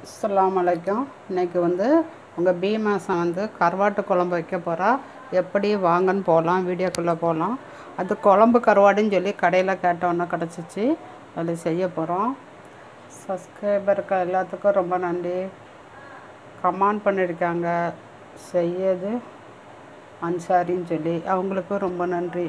அஸ்ஸலாமு அலைக்கும் இன்னைக்கு வந்து உங்கள் பி மாதம் வந்து கருவாட்டு குழம்பு வைக்க போகிறா எப்படி வாங்கன்னு போகலாம் வீடியோக்குள்ளே போகலாம் அது குழம்பு கருவாடுன்னு சொல்லி கடையில் கேட்டோன்னே கிடச்சிச்சு அதில் செய்ய போகிறோம் சப்ஸ்கிரைபருக்கு எல்லாத்துக்கும் ரொம்ப நன்றி கமெண்ட் பண்ணியிருக்காங்க செய்யது அன்சாரின்னு சொல்லி அவங்களுக்கும் ரொம்ப நன்றி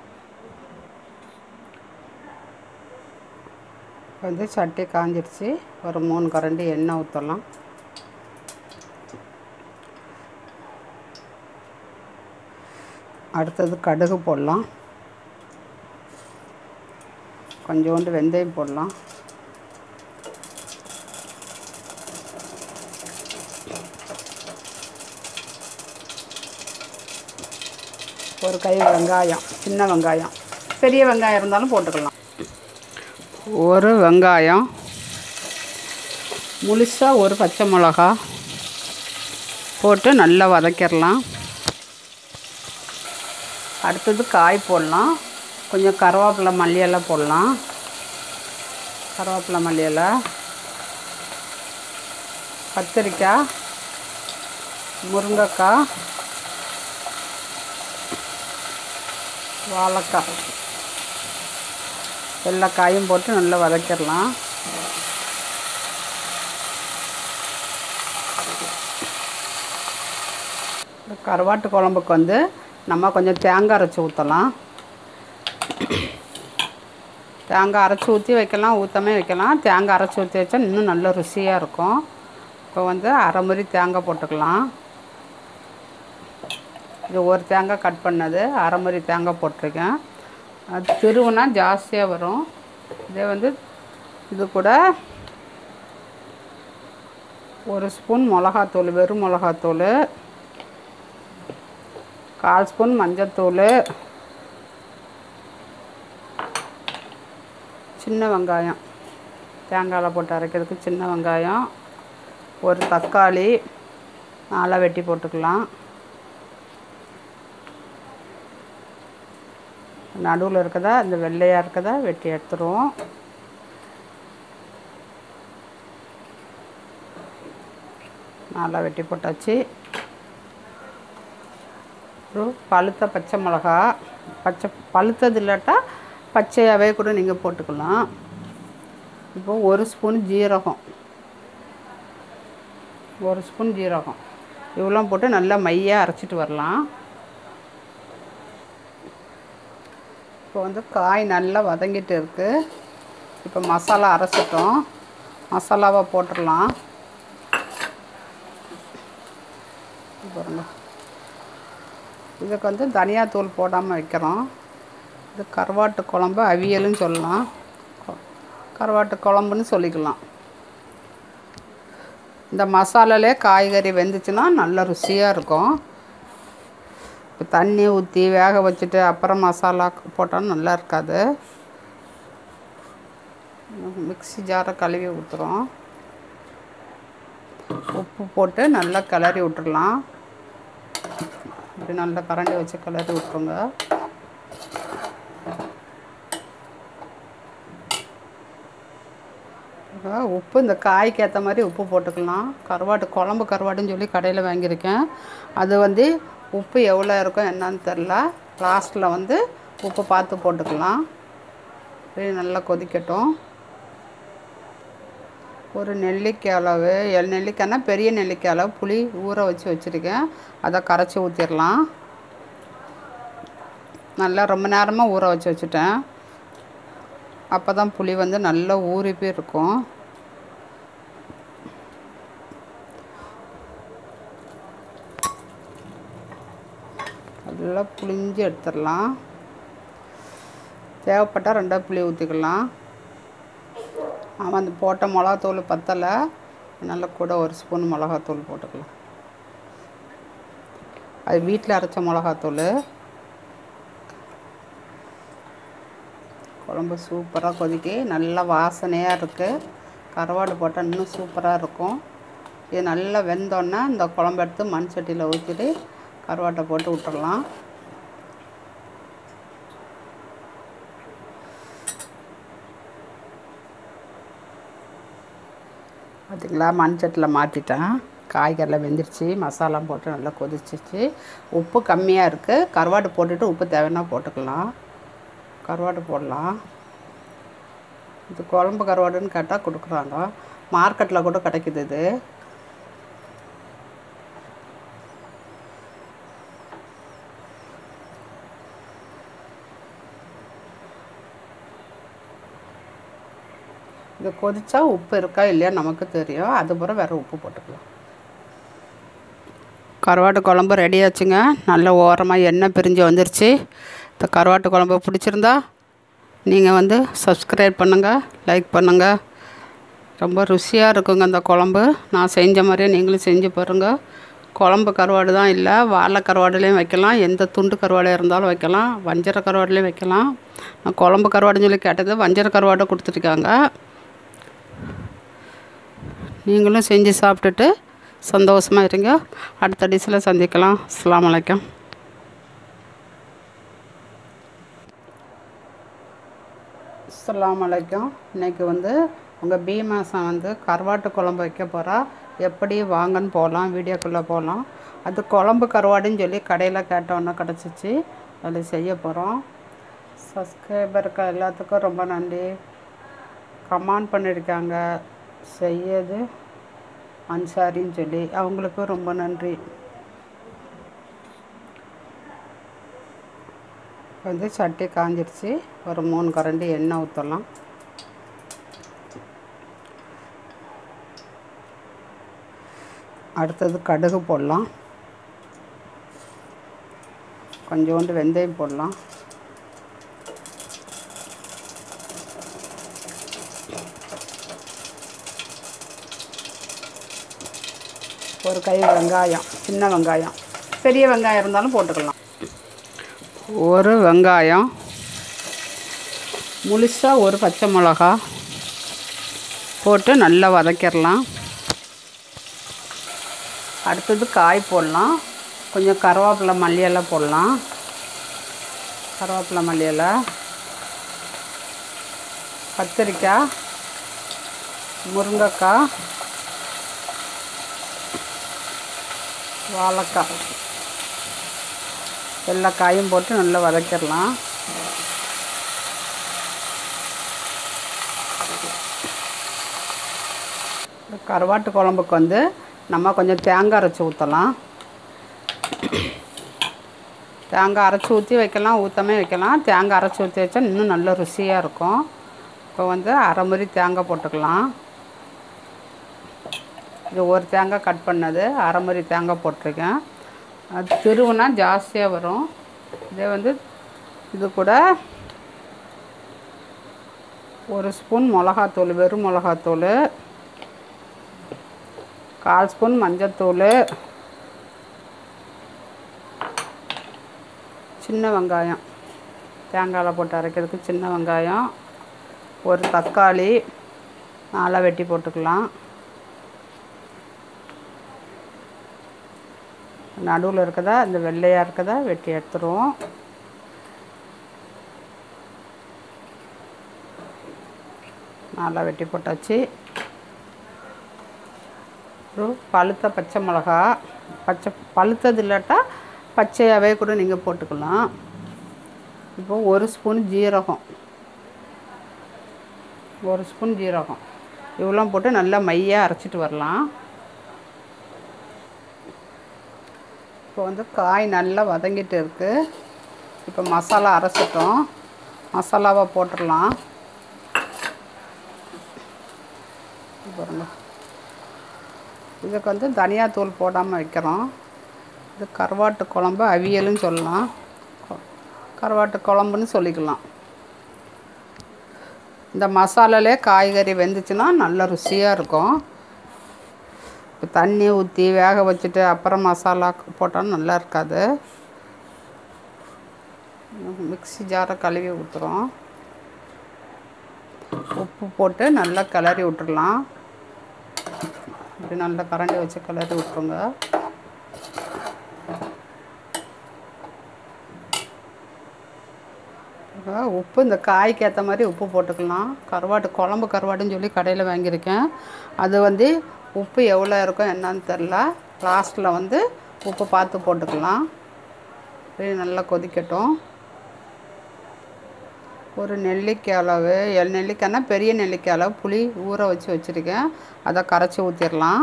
வந்து சட்டி காஞ்சிருச்சு ஒரு மூணு கரண்டி எண்ணெய் ஊற்றலாம் அடுத்தது கடுகு போடலாம் கொஞ்சோண்டு வெந்தயம் போடலாம் ஒரு கை வெங்காயம் சின்ன வெங்காயம் பெரிய வெங்காயம் இருந்தாலும் போட்டுக்கலாம் ஒரு வெங்காயம் முழுசாக ஒரு பச்சை மிளகா போட்டு நல்லா வதக்கிடலாம் அடுத்தது காய் போடலாம் கொஞ்சம் கருவேப்பிலை மல்லியெல்லாம் போடலாம் கருவேப்பிலை மல்லியலை கத்திரிக்காய் முருங்கைக்காய் வாழைக்காய் எல்லா காயும் போட்டு நல்லா வதக்கிடலாம் இந்த கருவாட்டு குழம்புக்கு வந்து நம்ம கொஞ்சம் தேங்காய் அரைச்சி ஊற்றலாம் தேங்காய் அரைச்சி ஊற்றி வைக்கலாம் ஊற்றாமே வைக்கலாம் தேங்காய் அரைச்சி ஊற்றி வச்சா இன்னும் நல்ல ருசியாக இருக்கும் இப்போ வந்து அரை முறி தேங்காய் போட்டுக்கலாம் இது ஒரு தேங்காய் கட் பண்ணது அரை முறி தேங்காய் போட்டிருக்கேன் அது திருவுனா ஜாஸ்தியாக வரும் இதே வந்து இது கூட ஒரு ஸ்பூன் மிளகாத்தூள் வெறும் மிளகாத்தூள் கால் ஸ்பூன் மஞ்சத்தூள் சின்ன வெங்காயம் தேங்காயில் போட்டு அரைக்கிறதுக்கு சின்ன வெங்காயம் ஒரு தக்காளி நாலாக வெட்டி போட்டுக்கலாம் நடுவில் இருக்கதா இந்த வெள்ளையாக இருக்கதா வெட்டி எடுத்துருவோம் நல்லா வெட்டி போட்டாச்சு அப்புறம் பழுத்த பச்சை மிளகா பச்சை பழுத்தது இல்லாட்டா பச்சையாகவே கூட நீங்கள் போட்டுக்கலாம் இப்போ ஒரு ஸ்பூன் ஜீரகம் ஒரு ஸ்பூன் ஜீரகம் இவ்வளோ போட்டு நல்லா மையாக அரைச்சிட்டு வரலாம் இப்போ வந்து காய் நல்லா வதங்கிட்டு இருக்குது இப்போ மசாலா அரைச்சிட்டோம் மசாலாவை போட்டுடலாம் பாருங்க இதுக்கு வந்து தனியாத்தூள் போடாமல் வைக்கிறோம் இது கருவாட்டு குழம்பு அவியல்னு சொல்லலாம் கருவாட்டு குழம்புன்னு சொல்லிக்கலாம் இந்த மசாலாலே காய்கறி வெந்துச்சுன்னா நல்ல ருசியாக இருக்கும் இப்போ தண்ணி ஊற்றி வேக வச்சுட்டு அப்புறம் மசாலா போட்டாலும் நல்லா இருக்காது மிக்ஸி ஜாரை கழுவி ஊற்றுறோம் உப்பு போட்டு நல்லா கிளறி விட்டுறலாம் இப்படி நல்லா கரண்டி வச்சு கிளறி விட்ருங்க உப்பு இந்த காய்க்கு ஏற்ற மாதிரி உப்பு போட்டுக்கலாம் கருவாட்டு குழம்பு கருவாடுன்னு சொல்லி கடையில் வாங்கியிருக்கேன் அது வந்து உப்பு எவ்வளோ இருக்கும் என்னன்னு தெரில லாஸ்ட்டில் வந்து உப்பு பார்த்து போட்டுக்கலாம் இப்படி நல்லா கொதிக்கட்டும் ஒரு நெல்லிக்காய் அளவு எல் நெல்லிக்காய்னா பெரிய நெல்லிக்காய் அளவு புளி ஊற வச்சு வச்சுருக்கேன் அதை கரைச்சி ஊற்றிடலாம் நல்லா ரொம்ப நேரமாக ஊற வச்சு வச்சுட்டேன் அப்போ தான் புளி வந்து நல்லா ஊறி போய் இருக்கும் நல்லா புளிஞ்சு எடுத்துடலாம் தேவைப்பட்டால் ரெண்டாக புளி ஊற்றிக்கலாம் அவன் அந்த போட்ட மிளகாத்தூள் பத்தலை நல்லா கூட ஒரு ஸ்பூன் மிளகாத்தூள் போட்டுக்கலாம் அது வீட்டில் அரைச்ச மிளகாத்தூள் குழம்பு சூப்பராக கொதிக்கி நல்லா வாசனையாக இருக்குது கருவாடு போட்டால் இன்னும் சூப்பராக இருக்கும் இது நல்லா வெந்தோடனே இந்த குழம்பு எடுத்து மண் சட்டியில் ஊற்றிட்டு கருவாட்டை போட்டு விட்டுறலாம் பார்த்திங்களா மண்சட்டில் மாற்றிட்டேன் காய்கறிலாம் வெந்துருச்சு மசாலா போட்டு நல்லா கொதிச்சிச்சு உப்பு கம்மியாக இருக்குது கருவாடு போட்டுட்டு உப்பு தேவைன்னா போட்டுக்கலாம் கருவாடு போடலாம் இது குழம்பு கருவாடுன்னு கேட்டால் கொடுக்குறாங்க மார்க்கெட்டில் கூட கிடைக்குது இது இது கொதிச்சா உப்பு இருக்கா இல்லையா நமக்கு தெரியும் அதுக்கப்புறம் வேறு உப்பு போட்டுக்கலாம் கருவாட்டு குழம்பு ரெடி ஆச்சுங்க நல்ல ஓரமாக எண்ணெய் பிரிஞ்சு வந்துருச்சு இந்த கருவாட்டு குழம்பு பிடிச்சிருந்தா நீங்கள் வந்து சப்ஸ்கிரைப் பண்ணுங்கள் லைக் பண்ணுங்கள் ரொம்ப ருசியாக இருக்குங்க இந்த குழம்பு நான் செஞ்ச மாதிரியே நீங்களும் செஞ்சு பாருங்கள் குழம்பு கருவாடு தான் இல்லை வாழை கருவாடுலேயும் வைக்கலாம் எந்த துண்டு கருவாடாக இருந்தாலும் வைக்கலாம் வஞ்சர கருவாடுலேயும் வைக்கலாம் நான் குழம்பு கருவாடுன்னு சொல்லி கேட்டது வஞ்சர கருவாடு கொடுத்துருக்காங்க நீங்களும் செஞ்சு சாப்பிட்டுட்டு சந்தோஷமாக இருங்க அடுத்த டிஷ்ஷில் சந்திக்கலாம் அஸ்ஸலாமு அலைக்கும் அஸ்ஸலாமு அலைக்கும் இன்றைக்கி வந்து உங்கள் பி மாதம் வந்து கருவாட்டு குழம்பு வைக்க போகிறா எப்படி வாங்கன்னு போகலாம் வீடியோக்குள்ளே போகலாம் அது குழம்பு கருவாடுன்னு சொல்லி கடையில் கேட்டோன்னே கிடச்சிச்சு அதில் செய்ய போகிறோம் சப்ஸ்கிரைபருக்கு எல்லாத்துக்கும் ரொம்ப நன்றி கமெண்ட் பண்ணியிருக்காங்க செய்யது அன்சாரின்னு சொல்லி அவங்களுக்கும் ரொம்ப நன்றி வந்து சட்டி காஞ்சிருச்சு ஒரு மூணு கரண்டி எண்ணெய் ஊற்றலாம் அடுத்தது கடுகு போடலாம் கொஞ்சோண்டு வெந்தயம் போடலாம் ஒரு கை வெங்காயம் சின்ன வெங்காயம் பெரிய வெங்காயம் இருந்தாலும் போட்டுக்கலாம் ஒரு வெங்காயம் முழுசாக ஒரு பச்சை மிளகா போட்டு நல்லா வதக்கிடலாம் அடுத்தது காய் போடலாம் கொஞ்சம் கருவேப்பிலை மல்லியெல்லாம் போடலாம் கருவேப்பிலை மல்லியலை கத்திரிக்காய் முருங்கைக்காய் வாழைக்காய் எல்லா காயும் போட்டு நல்லா வதக்கிடலாம் இந்த கருவாட்டு குழம்புக்கு வந்து நம்ம கொஞ்சம் தேங்காய் அரைச்சி ஊற்றலாம் தேங்காய் அரைச்சி ஊற்றி வைக்கலாம் ஊற்றாமே வைக்கலாம் தேங்காய் அரைச்சி ஊற்றி வச்சா இன்னும் நல்ல ருசியாக இருக்கும் இப்போ வந்து அரை முறி தேங்காய் போட்டுக்கலாம் இது ஒரு தேங்காய் கட் பண்ணது அரை முறி தேங்காய் போட்டிருக்கேன் அது திருவுனா ஜாஸ்தியாக வரும் இதே வந்து இது கூட ஒரு ஸ்பூன் மிளகாத்தூள் வெறும் மிளகாத்தூள் கால் ஸ்பூன் மஞ்சத்தூள் சின்ன வெங்காயம் தேங்காயில் போட்டு அரைக்கிறதுக்கு சின்ன வெங்காயம் ஒரு தக்காளி நாலாக வெட்டி போட்டுக்கலாம் நடுவில் இருக்கதா இந்த வெள்ளையாக இருக்கதா வெட்டி எடுத்துருவோம் நல்லா வெட்டி போட்டாச்சு அப்புறம் பழுத்த பச்சை மிளகா பச்சை பழுத்தது இல்லாட்டா பச்சையாகவே கூட நீங்கள் போட்டுக்கலாம் இப்போ ஒரு ஸ்பூன் ஜீரகம் ஒரு ஸ்பூன் ஜீரகம் இவ்வளோ போட்டு நல்லா மையாக அரைச்சிட்டு வரலாம் இப்போ வந்து காய் நல்லா வதங்கிட்டு இருக்குது இப்போ மசாலா அரைச்சிட்டோம் மசாலாவை போட்டுடலாம் பாருங்க இதுக்கு வந்து தனியாத்தூள் போடாமல் வைக்கிறோம் இது கருவாட்டு குழம்பு அவியல்னு சொல்லலாம் கொ- கருவாட்டு குழம்புன்னு சொல்லிக்கலாம் இந்த மசாலாலே காய்கறி வெந்துச்சுன்னா நல்ல ருசியாக இருக்கும் இப்போ தண்ணி ஊற்றி வேக வச்சுட்டு அப்புறம் மசாலா போட்டாலும் நல்லா இருக்காது மிக்ஸி ஜாரை கழுவி ஊற்றுறோம் உப்பு போட்டு நல்லா கிளறி விட்டுறலாம் இப்படி நல்லா கரண்டி வச்சு கிளறி விட்ருங்க அஹ் உப்பு இந்த காய்க்கு ஏற்ற மாதிரி உப்பு போட்டுக்கலாம் கருவாட்டு குழம்பு கருவாடுன்னு சொல்லி கடையில் வாங்கியிருக்கேன் அது வந்து உப்பு எவ்வளோ இருக்கும் என்னன்னு தெரில லாஸ்ட்டில் வந்து உப்பு பார்த்து போட்டுக்கலாம் அப்படியே நல்லா கொதிக்கட்டும் ஒரு நெல்லிக்காய் அளவு எல் நெல்லிக்காய்னா பெரிய நெல்லிக்காய் அளவு புளி ஊற வச்சு வச்சுருக்கேன் அதை கரைச்சி ஊற்றிடலாம்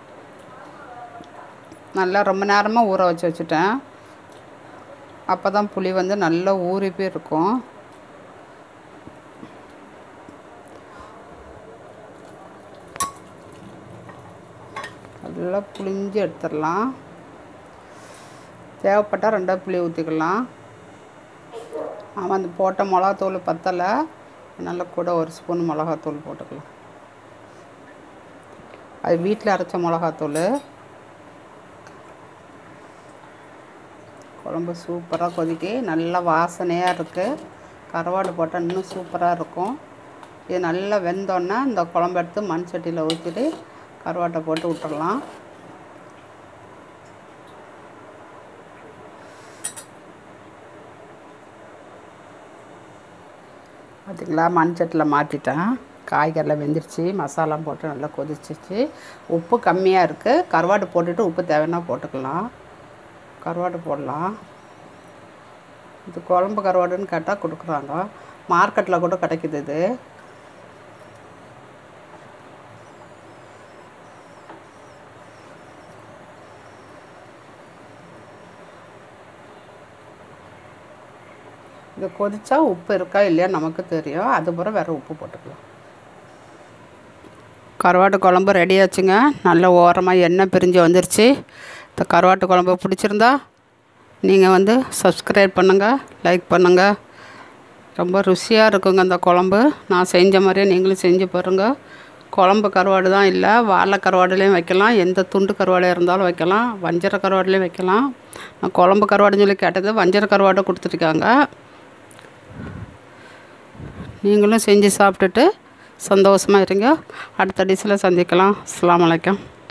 நல்லா ரொம்ப நேரமாக ஊற வச்சு வச்சுட்டேன் அப்போ தான் புளி வந்து நல்லா ஊறி போய் இருக்கும் நல்லா புளிஞ்சு எடுத்துடலாம் தேவைப்பட்டால் ரெண்டாவது புளி ஊற்றிக்கலாம் ஆமாம் அந்த போட்ட மிளகாத்தூள் பத்தலை நல்லா கூட ஒரு ஸ்பூன் மிளகாத்தூள் போட்டுக்கலாம் அது வீட்டில் அரைச்ச மிளகாத்தூள் குழம்பு சூப்பராக கொதிக்கி நல்லா வாசனையாக இருக்குது கருவாடு போட்டால் இன்னும் சூப்பராக இருக்கும் இது நல்லா வெந்தோடனே இந்த குழம்பு எடுத்து மண் சட்டியில் ஊற்றிட்டு கருவாட்டை போட்டு விட்டுறலாம் பார்த்திங்களா மண் சட்டியில் மாற்றிட்டேன் காய்கறிலாம் வெந்துருச்சு மசாலா போட்டு நல்லா கொதிச்சிச்சு உப்பு கம்மியாக இருக்குது கருவாடு போட்டுட்டு உப்பு தேவைன்னா போட்டுக்கலாம் கருவாடு போடலாம் இது குழம்பு கருவாடுன்னு கேட்டால் கொடுக்குறாங்க மார்க்கெட்டில் கூட கிடைக்குது இது இது கொதிச்சா உப்பு இருக்கா இல்லையா நமக்கு தெரியும் அதுக்கப்புறம் வேறு உப்பு போட்டுக்கலாம் கருவாட்டு குழம்பு ரெடி ஆச்சுங்க நல்ல ஓரமாக எண்ணெய் பிரிஞ்சு வந்துருச்சு இந்த கருவாட்டு குழம்பு பிடிச்சிருந்தா நீங்கள் வந்து சப்ஸ்கிரைப் பண்ணுங்கள் லைக் பண்ணுங்கள் ரொம்ப ருசியாக இருக்குங்க இந்த குழம்பு நான் செஞ்ச மாதிரியே நீங்களும் செஞ்சு பாருங்கள் குழம்பு கருவாடு தான் இல்லை வாழை கருவாடுலேயும் வைக்கலாம் எந்த துண்டு கருவாடாக இருந்தாலும் வைக்கலாம் வஞ்சர கருவாடுலேயும் வைக்கலாம் நான் குழம்பு கருவாடுன்னு சொல்லி கேட்டது வஞ்சர கருவாடை கொடுத்துருக்காங்க நீங்களும் செஞ்சு சாப்பிட்டுட்டு சந்தோஷமாக இருங்க அடுத்த டிஷ்ஷில் சந்திக்கலாம் அஸ்ஸலாமு அலைக்கும்